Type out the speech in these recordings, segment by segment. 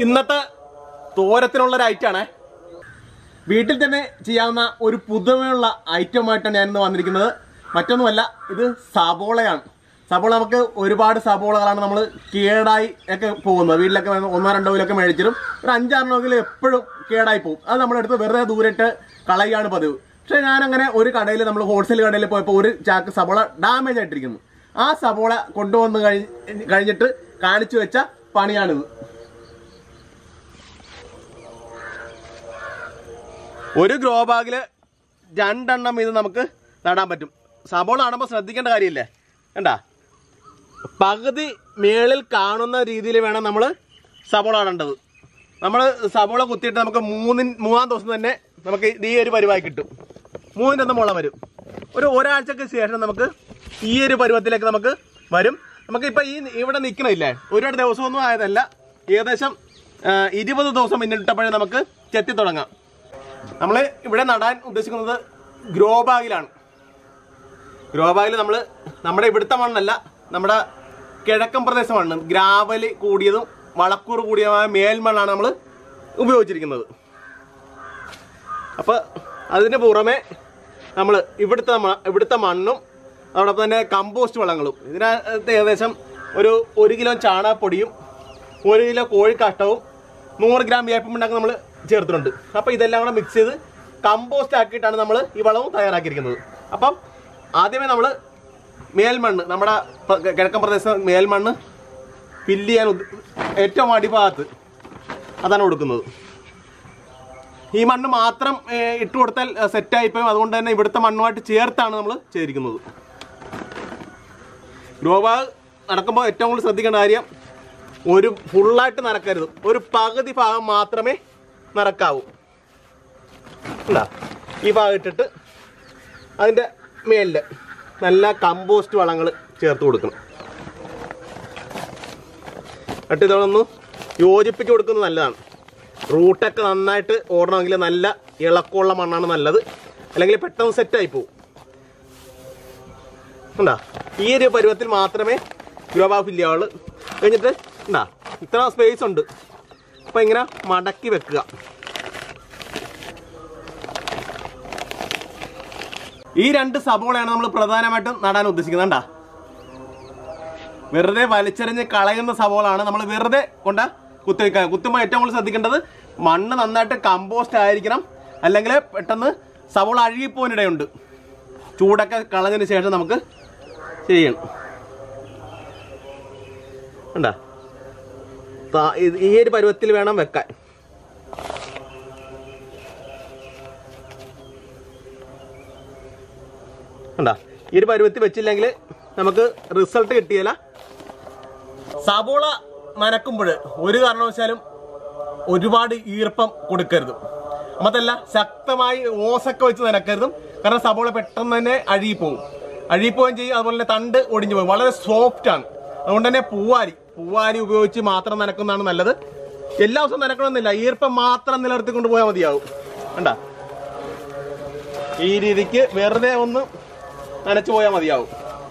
ഇന്നത്തെ തോരത്തിനുള്ള ഒരു ഐറ്റാണ് വീട്ടിൽ തന്നെ ചെയ്യാവുന്ന ഒരു പുതുമയുള്ള ഐറ്റമായിട്ടാണ് ഞാൻ ഇന്ന് വന്നിരിക്കുന്നത് മറ്റൊന്നുമല്ല ഇത് സബോളയാണ് സബോള നമുക്ക് ഒരുപാട് സബോളകളാണ് നമ്മൾ കേടായി ഒക്കെ പോകുന്നത് വീട്ടിലൊക്കെ വന്ന് ഒന്നോ രണ്ടോ കിലൊക്കെ മേടിച്ചിട്ടും ഒരു അഞ്ചാറെണ്ണമെങ്കിലും എപ്പോഴും കേടായി പോകും അത് നമ്മളെടുത്ത് വെറുതെ ദൂരിട്ട് കളയുകയാണ് പതിവ് പക്ഷെ ഞാൻ അങ്ങനെ ഒരു കടയിൽ നമ്മൾ ഹോൾസെയിൽ കടയിൽ പോയപ്പോൾ ഒരു ചാക്ക് സബോള ഡാമേജ് ആയിട്ടിരിക്കുന്നു ആ സബോള കൊണ്ടുവന്ന് കഴി കഴിഞ്ഞിട്ട് കാണിച്ചു വെച്ച പണിയാണിത് ഒരു ഗ്രോ ബാഗില് രണ്ടെണ്ണം ഇത് നമുക്ക് നടാൻ പറ്റും സബോള നടുമ്പോൾ ശ്രദ്ധിക്കേണ്ട കാര്യമില്ലേ കണ്ടാ പകുതി മേളിൽ കാണുന്ന രീതിയിൽ വേണം നമ്മൾ സബോള നടേണ്ടത് നമ്മൾ സബോള കുത്തിയിട്ട് നമുക്ക് മൂന്നിൻ മൂന്നാം ദിവസം തന്നെ നമുക്ക് ഇത് ഈ ഒരു പരുവായി കിട്ടും മൂന്നിൻ്റെ ഒന്ന് മുള വരും ഒരു ഒരാഴ്ചക്ക് ശേഷം നമുക്ക് ഈ ഒരു പരുവത്തിലേക്ക് നമുക്ക് വരും നമുക്ക് ഇപ്പം ഈ ഇവിടെ നിൽക്കണില്ലേ ഒരുപാട് ദിവസമൊന്നും ആയതല്ല ഏകദേശം ആ, ഇരുപത് ദിവസം മുന്നിട്ടപ്പോഴേ നമുക്ക് ചെത്തി തുടങ്ങാം നമ്മൾ ഇവിടെ നടാൻ ഉദ്ദേശിക്കുന്നത് ഗ്രോ ബാഗിലാണ് ഗ്രോ ബാഗിൽ നമ്മൾ നമ്മുടെ ഇവിടുത്തെ മണ്ണല്ല നമ്മുടെ കിഴക്കൻ പ്രദേശമാണ് ഗ്രാവല് കൂടിയതും വളക്കൂർ കൂടിയതുമായ മേൽമണ്ണാണ് നമ്മൾ ഉപയോഗിച്ചിരിക്കുന്നത് അപ്പോൾ അതിന് പുറമെ നമ്മൾ ഇവിടുത്തെ മ- ഇവിടുത്തെ മണ്ണും അതോടൊപ്പം തന്നെ കമ്പോസ്റ്റ് വളങ്ങളും ഇതിനകത്ത് ഏകദേശം ഒരു ഒരു കിലോ ചാണകപ്പൊടിയും ഒരു കിലോ കോഴിക്കാഷ്ടവും നൂറ് ഗ്രാം വേപ്പമുണ്ടാക്കി നമ്മൾ ചേർത്തിട്ടുണ്ട് അപ്പോൾ ഇതെല്ലാം കൂടെ മിക്സ് ചെയ്ത് കമ്പോസ്റ്റ് ആക്കിയിട്ടാണ് നമ്മൾ ഈ വളവും തയ്യാറാക്കിയിരിക്കുന്നത് അപ്പം ആദ്യമേ നമ്മൾ മേൽമണ്ണ് നമ്മുടെ പ- കിഴക്കൻ പ്രദേശം മേൽമണ്ണ് ഫില്ല് ചെയ്യാൻ ഉദ്ദ- ഏറ്റവും അടിഭാഗത്ത് അതാണ് കൊടുക്കുന്നത് ഈ മണ്ണ് മാത്രം ഏഹ്, ഇട്ട് കൊടുത്താൽ സെറ്റായിപ്പോയും അതുകൊണ്ട് തന്നെ ഇവിടുത്തെ മണ്ണുമായിട്ട് ചേർത്താണ് നമ്മൾ ചെയ്തിരിക്കുന്നത് ഗ്രോ ബാഗ് നടക്കുമ്പോൾ ഏറ്റവും കൂടുതൽ ശ്രദ്ധിക്കേണ്ട കാര്യം ഒരു ഫുള്ളായിട്ട് നടക്കരുത് ഒരു പകുതി ഭാഗം മാത്രമേ നടക്കാവൂ ഉണ്ടാ ഈ ഭാഗം ഇട്ടിട്ട് അതിൻ്റെ മേലിൽ നല്ല കമ്പോസ്റ്റ് വളങ്ങൾ ചേർത്ത് കൊടുക്കണം എന്നിട്ട് ഇതൊന്ന് യോജിപ്പിച്ച് കൊടുക്കുന്നത് നല്ലതാണ് റൂട്ടൊക്കെ നന്നായിട്ട് ഓടണമെങ്കിൽ നല്ല ഇളക്കമുള്ള മണ്ണാണ് നല്ലത് അല്ലെങ്കിൽ പെട്ടെന്ന് സെറ്റായി പോകും ഉണ്ടാ ഈ ഒരു പരുവത്തിൽ മാത്രമേ ഗ്രോബാ ഫില്ല് ചെയ്യാവുള്ളൂ കഴിഞ്ഞിട്ട് ഉണ്ടാ ഇത്ര സ്പേസ് ഉണ്ട് അപ്പം ഇങ്ങനെ മടക്കി വെക്കുക ഈ രണ്ട് സബോളയാണ് നമ്മൾ പ്രധാനമായിട്ടും നടാൻ ഉദ്ദേശിക്കുന്നത് കണ്ടാ വെറുതെ വലിച്ചെറിഞ്ഞ് കളയുന്ന സവോളാണ് നമ്മൾ വെറുതെ കൊണ്ട കുത്തിവെക്കുക കുത്തുമ്പോൾ ഏറ്റവും കൂടുതൽ ശ്രദ്ധിക്കേണ്ടത് മണ്ണ് നന്നായിട്ട് കമ്പോസ്റ്റ് ആയിരിക്കണം അല്ലെങ്കിൽ പെട്ടെന്ന് സവോള അഴുകിപ്പോവാനിടയുണ്ട് ചൂടൊക്കെ കളഞ്ഞതിന് ശേഷം നമുക്ക് ചെയ്യണം ഉണ്ടാ ഈ ഒരു പരുവത്തിൽ വേണം വെക്കാൻ ഉണ്ടാ ഈ ഒരു പരുവത്തിൽ വെച്ചില്ലെങ്കിൽ നമുക്ക് റിസൾട്ട് കിട്ടിയല്ല സബോള നനക്കുമ്പോൾ ഒരു കാരണവശാലും ഒരുപാട് ഈർപ്പം കൊടുക്കരുത് അതല്ല ശക്തമായി ഓസൊക്കെ വെച്ച് നനക്കരുതും കാരണം സബോള പെട്ടെന്ന് തന്നെ അഴുകിപ്പോവും അഴുകിപ്പോവുകയും ചെയ്യും അതുപോലെ തന്നെ തണ്ട് ഒടിഞ്ഞു പോകും വളരെ സോഫ്റ്റ് ആണ് അതുകൊണ്ട് തന്നെ പൂവാരി പൂവാരി ഉപയോഗിച്ച് മാത്രം നനക്കുന്നതാണ് നല്ലത് എല്ലാ ദിവസവും നനക്കണമെന്നില്ല ഈർപ്പം മാത്രം നിലനിർത്തിക്കൊണ്ട് പോയാൽ മതിയാവും കണ്ട ഈ രീതിക്ക് വെറുതെ ഒന്ന് നനച്ചു പോയാൽ മതിയാവും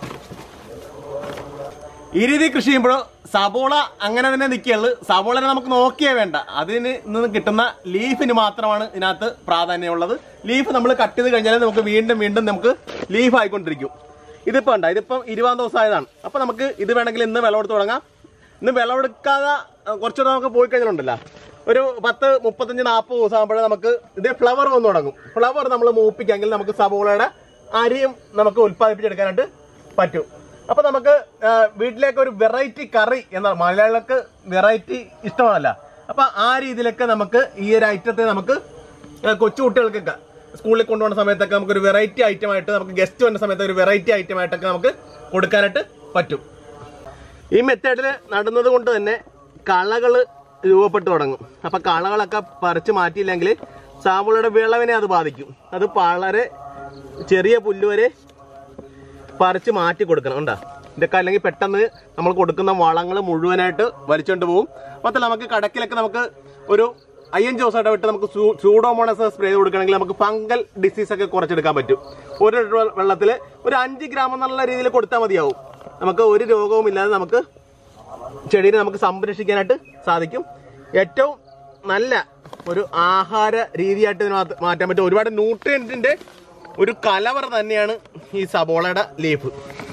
ഈ രീതി കൃഷി ചെയ്യുമ്പോൾ സബോള അങ്ങനെ തന്നെ നിൽക്കുകയുള്ളു സബോളനെ നമുക്ക് നോക്കിയേ വേണ്ട അതിന് നിന്ന് കിട്ടുന്ന ലീഫിന് മാത്രമാണ് ഇതിനകത്ത് പ്രാധാന്യമുള്ളത് ലീഫ് നമ്മൾ കട്ട് ചെയ്ത് കഴിഞ്ഞാൽ നമുക്ക് വീണ്ടും വീണ്ടും നമുക്ക് ലീഫ് ആയിക്കൊണ്ടിരിക്കും ഇതിപ്പോ ഉണ്ട് ഇതിപ്പം ഇരുപതാം ദിവസം ആയതാണ് അപ്പൊ നമുക്ക് ഇത് വേണമെങ്കിൽ ഇന്ന് വിളവെടുത്ത് തുടങ്ങാം ഇന്ന് വിളവെടുക്കാതെ അഹ് കുറച്ചുകൂടെ നമുക്ക് പോയി കഴിഞ്ഞാലുണ്ടല്ലോ ഒരു പത്ത് മുപ്പത്തഞ്ച് നാൽപ്പത് ദിവസം ആകുമ്പോഴേ നമുക്ക് ഇത് ഫ്ലവർ വന്നു തുടങ്ങും ഫ്ലവർ നമ്മൾ മൂപ്പിക്കാമെങ്കിൽ നമുക്ക് സബോളയുടെ അരിയും നമുക്ക് ഉൽപ്പാദിപ്പിച്ചെടുക്കാനായിട്ട് പറ്റും അപ്പൊ നമുക്ക് ആ, വീട്ടിലേക്ക് ഒരു വെറൈറ്റി കറി എന്ന മലയാളികൾക്ക് വെറൈറ്റി ഇഷ്ടമാണല്ല അപ്പൊ ആ രീതിയിലൊക്കെ നമുക്ക് ഈ ഒരു ഐറ്റത്തെ നമുക്ക് ആ, കൊച്ചു കുട്ടികൾക്കൊക്കെ സ്കൂളിൽ കൊണ്ടുപോകുന്ന സമയത്തൊക്കെ നമുക്ക് ഒരു വെറൈറ്റി ഐറ്റം ആയിട്ട് നമുക്ക് ഗസ്റ്റ് വന്ന സമയത്ത് ഒരു വെറൈറ്റി ഐറ്റം ആയിട്ടൊക്കെ നമുക്ക് കൊടുക്കാനായിട്ട് പറ്റും ഈ മെത്തേഡിൽ നടുന്നത് കൊണ്ട് തന്നെ കളകൾ രൂപപ്പെട്ടു തുടങ്ങും അപ്പൊ കളകളൊക്കെ പറിച്ചു മാറ്റിയില്ലെങ്കിൽ സാമ്പുളയുടെ വിളവിനെ അത് ബാധിക്കും അത് വളരെ ചെറിയ പുല്ല് വരെ പറിച്ച് മാറ്റി കൊടുക്കണം കണ്ടാ ഇതൊക്കെ അല്ലെങ്കിൽ പെട്ടെന്ന് നമ്മൾ കൊടുക്കുന്ന വളങ്ങൾ മുഴുവനായിട്ട് വലിച്ചുകൊണ്ട് പോകും മാത്രമല്ല നമുക്ക് കടക്കിലൊക്കെ നമുക്ക് ഒരു അയ്യഞ്ച് ദിവസമായിട്ട് വിട്ട് നമുക്ക് സൂ- സൂഡോമോണസ് സ്പ്രേ കൊടുക്കണമെങ്കിൽ നമുക്ക് ഫംഗൽ ഡിസീസ് ഒക്കെ കുറച്ചെടുക്കാൻ പറ്റും ഒരു ലിറ്റർ വെള്ളത്തിൽ ഒരു അഞ്ച് ഗ്രാം എന്നുള്ള രീതിയിൽ കൊടുത്താൽ മതിയാവും നമുക്ക് ഒരു രോഗവും ഇല്ലാതെ നമുക്ക് ചെടീനെ നമുക്ക് സംരക്ഷിക്കാനായിട്ട് സാധിക്കും ഏറ്റവും നല്ല ഒരു ആഹാര രീതിയായിട്ട് ഇതിന് മാത്ത- മാറ്റാൻ പറ്റും ഒരുപാട് ന്യൂട്രിയൻറ്റിന്റെ ഒരു കലവറ തന്നെയാണ് ഈ സബോളയുടെ ലീഫ്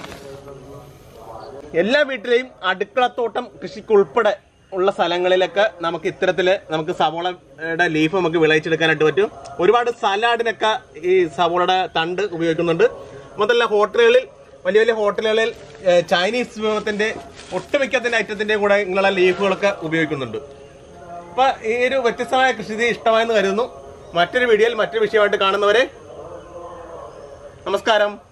എല്ലാ വീട്ടിലെയും അടുക്കളത്തോട്ടം കൃഷിക്ക് ഉൾപ്പെടെ ഉള്ള സ്ഥലങ്ങളിലൊക്കെ നമുക്ക് ഇത്തരത്തില് നമുക്ക് സവോളയുടെ ലീഫ് നമുക്ക് വിളയിച്ചെടുക്കാനായിട്ട് പറ്റും ഒരുപാട് സലാഡിനൊക്കെ ഈ സവോളയുടെ തണ്ട് ഉപയോഗിക്കുന്നുണ്ട് മാത്രമല്ല ഹോട്ടലുകളിൽ വലിയ വലിയ ഹോട്ടലുകളിൽ ഏഹ്, ചൈനീസ് വിഭവത്തിന്റെ ഒട്ടുമിക്കത്തിന്റെ ഐറ്റത്തിന്റെ കൂടെ ഇങ്ങനെയുള്ള ലീഫുകളൊക്കെ ഉപയോഗിക്കുന്നുണ്ട് അപ്പൊ ഈ ഒരു വ്യത്യസ്തമായ കൃഷി രീതി ഇഷ്ടമായെന്ന് കരുതുന്നു മറ്റൊരു വീഡിയോയിൽ മറ്റൊരു വിഷയമായിട്ട് കാണുന്നവരെ നമസ്കാരം